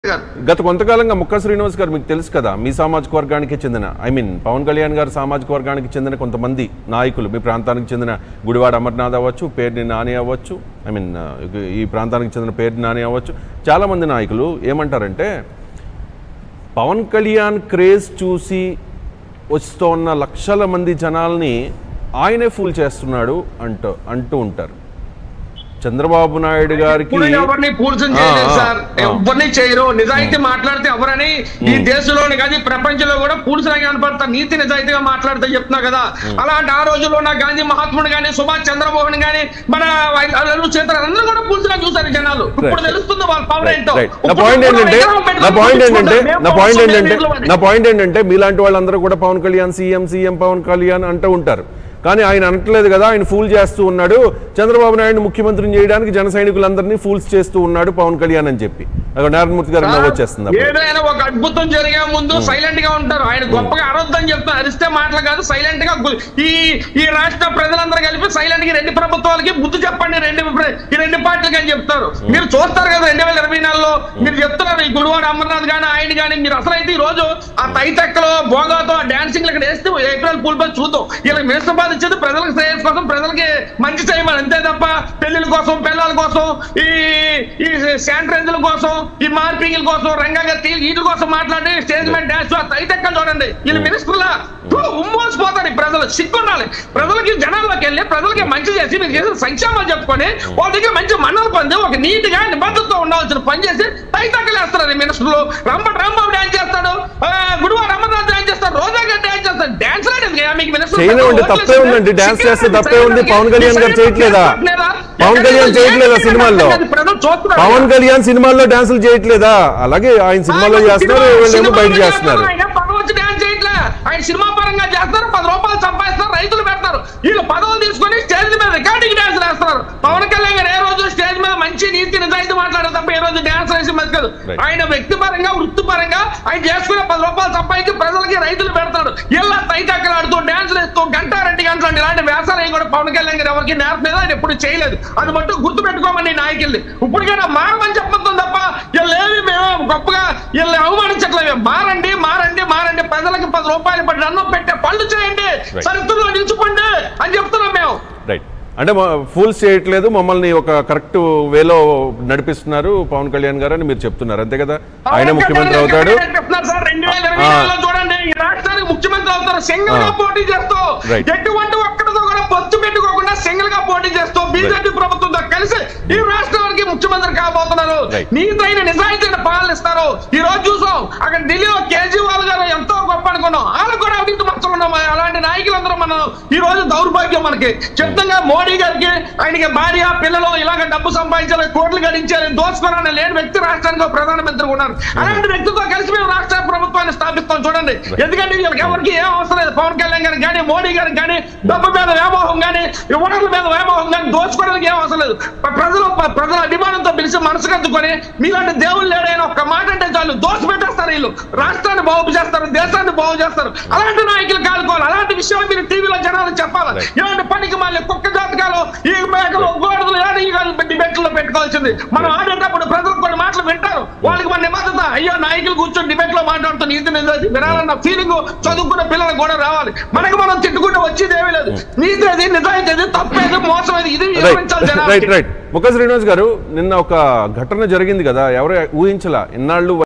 గారు గత కొంతకాలంగా ముక్క శ్రీనివాస్ గారు మీకు తెలుసు కదా మీ సామాజిక వర్గానికి చెందిన ఐ మీన్ పవన్ కళ్యాణ్ గారు సామాజిక వర్గానికి చెందిన కొంతమంది నాయకులు మీ ప్రాంతానికి చెందిన గుడివాడ అమర్నాథ్ అవ్వచ్చు పేర్ని నాని అవ్వచ్చు ఐ మీన్ ఈ ప్రాంతానికి చెందిన పేర్ని నాని అవ్వచ్చు చాలామంది నాయకులు ఏమంటారంటే పవన్ కళ్యాణ్ క్రేజ్ చూసి వస్తున్న లక్షల మంది జనాల్ని ఆయనే ఫూల్ చేస్తున్నాడు అంటూ అంటూ ఉంటారు చంద్రబాబు నాయుడు గారికి ఇప్పుడు ఎవరిని పూర్తం ఆ, చేయలేదు ఆ, సార్ ఆ. ఎవరిని చేయరు నిజాయితీ మాట్లాడితే ఎవరని ఈ దేశంలోని కాదు ఈ ప్రపంచంలో కూడా పూర్తిగా కనపడతారు నీతి నిజాయితీగా మాట్లాడితే చెప్తున్నా కదా అలాంటి ఆ రోజుల్లో ఉన్న గాంధీ మహాత్ముడు గాని సుభాష్ చంద్రమోహన్ గాని మన చేతులు అందరూ కూడా పూర్తిగా చూసారు జనాలు ఇప్పుడు Right. తెలుస్తుంది వాళ్ళ పవర్ ఏంటో రైట్ నా ఇప్పుడు పాయింట్ కూడా ఏంటంటే విగ్రహం పెట్టుకొని నా పాయింట్ ఏంటంటే మేము నా పాయింట్ పవన్ ఏంటంటే కళ్యాణ్ నా పాయింట్ ఏంటంటే మీలాంటి వాళ్ళందరూ కూడా పవన్ కళ్యాణ్ సీఎం సీఎం పవన్ కళ్యాణ్ అంటూ ఉంటారు కానీ ఆయన అనట్లేదు కదా ఆయన ఫూల్ చేస్తూ ఉన్నాడు చంద్రబాబు నాయుడు ముఖ్యమంత్రిని చేయడానికి జన సైనికులందరినీ ఫూల్స్ చేస్తూ ఉన్నాడు పవన్ కళ్యాణ్ అని చెప్పి అక్కడ నారాయణమూర్తి గారు నవ్వు వచ్చేస్తుంది అప్పుడు. ఏదైనా ఒక అద్భుతం జరిగే ముందు సైలెంట్ గా ఉంటారు ఆయన గొప్పగా అరవద్దని చెప్తారు అరిస్తే మాటలు కాదు సైలెంట్ గా గు- ఈ ఈ రాష్ట్ర ప్రజలందరూ కలిపి సైలెంట్ గా రెండు ప్రభుత్వాలకి బుద్ధి చెప్పండి రెండు ప్ర- ఈ రెండు పార్టీలకి అని చెప్తారు మీరు చూస్తారు కదా రెండు వేల ఇరవై నాలుగులో మీరు చెప్తున్నారు ఈ గుడివాడ అమర్నాథ్ గాని ఆయన గాని మీరు అసలు అయితే ఈ రోజు ఆ తైతెక్కలో భోగాతో ఆ డాన్సింగ్ ఇక్కడ వేస్తే ఏప్రిల్ పూల్ పై చూద్దాం ఇలా మినిస్టర్ బాధ ఇచ్చేది ప్రజలకు శ్రేయస్ కోసం ప్రజలకి మంచి చేయమని అంతే తప్ప పెళ్లిళ్ళ కోసం పిల్లల కోసం ఈ ఈ శానిటైజర్ల కోసం ఈ మార్పింగ్ల కోసం రంగంగా వీటి కోసం మాట్లాడి స్టేజ్ మీద డాన్స్ తైతెక్కలు చూడండి వీళ్ళు మినిస్టర్ల ఉమ్మోసిపోతారు ఈ ప్రజలు సిగ్గుండాలి ప్రజలకి జనాల్లోకి వెళ్ళి ప్రజలకి మంచి చేసి మీరు చేసిన సంక్షేమాలు చెప్పుకొని వాళ్ళ దగ్గర మంచి మన్నలు పొంది ఒక నీట్ గా నిబద్ధతతో ఉండాల్సిన పని చేసి తైతక్కలు వేస్తారు ఈ మినిస్టర్లు రంబ రాంబాబు డాన్స్ చేస్తాడు ఆ, గుడివాడ అమర్నాథ్ డాన్స్ చేస్తాడు రోజా గారు డాన్స్ చేస్తాడు డాన్స్ లేదు మీకు మినిస్టర్ చేయనివ్వండి, తప్పే ఉందండి. డాన్స్ చేస్తే తప్పే ఉంది. పవన్ కళ్యాణ్ గారు చేయట్లేదా? పవన్ కళ్యాణ్ చేయట్లేదా సినిమాల్లో? పవన్ కళ్యాణ్ సినిమాల్లో డాన్సులు చేయట్లేదా అలాగే ఆయన సినిమాలో చేస్తున్నారు వీళ్ళేమో బయట చేస్తున్నారు ఆయన పదవి వచ్చి డాన్స్ చేయట్లే ఆయన సినిమా పరంగా చేస్తారు పది రూపాయలు సంపాదిస్తారు రైతులు పెడతారు వీళ్ళు పదవులు తీసుకొని స్టేజ్ మీద రికార్డింగ్ డాన్స్ వేస్తారు పవన్ కళ్యాణ్ గారు ఏ రోజు స్టేజ్ మీద మంచి నీతి నిజాయితీ మాట్లాడారు తప్ప ఏ రోజు డాన్స్ వేసి మంచి కాదు Right. ఆయన వ్యక్తిపరంగా వృత్తిపరంగా ఆయన చేసుకునే పది రూపాయలు సంపాదించి ప్రజలకి రైతులు పెడతాడు ఇలా తైతక్కలు ఆడుతూ డాన్స్ వేస్తూ గంట రెండు గంటలు అంటే ఇలాంటి వ్యాసాలు ఏం కూడా పవన్ కళ్యాణ్ గారు ఎవరికి నేర్పలేదు ఆయన ఎప్పుడు చేయలేదు అది మట్టు గుర్తు పెట్టుకోమని నాయకుల్ని ఇప్పటికైనా మారమని చెప్పొద్దాం తప్ప వీళ్ళేమి మేము గొప్పగా వీళ్ళని అవమానించట్లేదు మారండి మారండి మారండి ప్రజలకి పది రూపాయలు పడి అన్నం పెట్టే పళ్ళు చేయండి Right. చరిత్రలో నిలిచిపోండి అని చెప్తున్నాం మేము రైట్ అంటే ఫూల్స్ చేయట్లేదు మమ్మల్ని ఒక కరెక్ట్ వేలో నడిపిస్తున్నారు పవన్ కళ్యాణ్ గారు అని మీరు చెప్తున్నారు అంతే కదా ఆయన పవన్ ముఖ్యమంత్రి కళ్యాణ్ అవుతాడు గారు చెప్తున్నారు సార్ రెండు వేల ఇరవై ఆ. నాలుగులో చూడండి ఈ రాష్ట్రానికి ముఖ్యమంత్రి అవుతారు సింగిల్ గా ఆ. పోటీ చేస్తూ Right. ఎటువంటి ఒక్కడితో కూడా పొత్తు పెట్టుకోకుండా సింగిల్ గా పోటీ చేస్తూ బీజేపీ ప్రభుత్వంతో కలిసి ఈ రాష్ట్రానికి ముఖ్యమంత్రి కాబోతున్నారు Right. నీతైన నిజాయితీని పాలన ఇస్తారు ఈ రోజు చూసాం అక్కడ ఢిల్లీలో కేజ్రీవాల్ గారు ఎంతో గొప్ప అనుకున్నాం వాళ్ళు కూడా అవినీతి మచ్చలు ఉన్నాం అలాంటి నాయకులందరూ మనం ఈ రోజు దౌర్భాగ్యం మనకి చెప్తంగా మోడీ గారికి ఆయనకి భార్య పిల్లలు ఇలాగ డబ్బు సంపాదించాలి కోట్లు గడించాలి దోచుకోవాలని లేని వ్యక్తి రాష్ట్రానికి ఒక ప్రధానమంత్రి ఉన్నారు అలాంటి వ్యక్తితో కలిసి మేము రాష్ట్ర ప్రభుత్వాన్ని స్థాపిస్తాం చూడండి ఎందుకంటే వీళ్ళకి ఎవరికి ఏం అవసరం లేదు పవన్ కళ్యాణ్ గారికి కానీ మోడీ గారికి కానీ డబ్బు మీద వ్యామోహం కానీ ఓటర్ల మీద వ్యామోహం కానీ దోచుకోవడానికి ఏం అవసరం లేదు ప్ర- ప్రజలు ప్ర- ప్రజల అభిమానంతో పిలిచి మనసు కద్దుకొని మీలాంటి దేవుళ్ళు లేడైనా ఒక్క మాట అంటే చాలు దోచి పెట్టేస్తారు వీళ్ళు రాష్ట్రాన్ని బాగు చేస్తారు దేశాన్ని బాగు చేస్తారు అలాంటి నాయకులు కాలుకోవాలి అలాంటి విషయాలు మీరు టీవీలో జనాలు చెప్పాలి Right. ఇలాంటి పనికి మళ్ళీ కుక్క జాతకాలు ఈ మేకలు గోడలు ఇలాంటి డిబేట్లో పెట్టుకోవాల్సింది మనం ఆడేటప్పుడు ప్రజలు కొన్ని మాటలు వింటారు వాళ్ళకి మన నిబద్ధత అయ్యో నాయకులు కూర్చొని డిబేట్ లో మాట్లాడుతూ నీతి నిజాయితీ వినాలన్న ఫీలింగ్ చదువుకున్న పిల్లలకు కూడా రావాలి మనకి మనం తిట్టుకుంటే వచ్చేది ఏమీ లేదు నీతి అది నిజాయితీ అది తప్పేది మోసం అది ఇది రైట్ వివరించాలి రైట్ జనాలకి రైట్ ముఖ శ్రీనివాస్ గారు నిన్న ఒక ఘటన జరిగింది కదా ఎవరు ఊహించలా ఇన్నాళ్ళు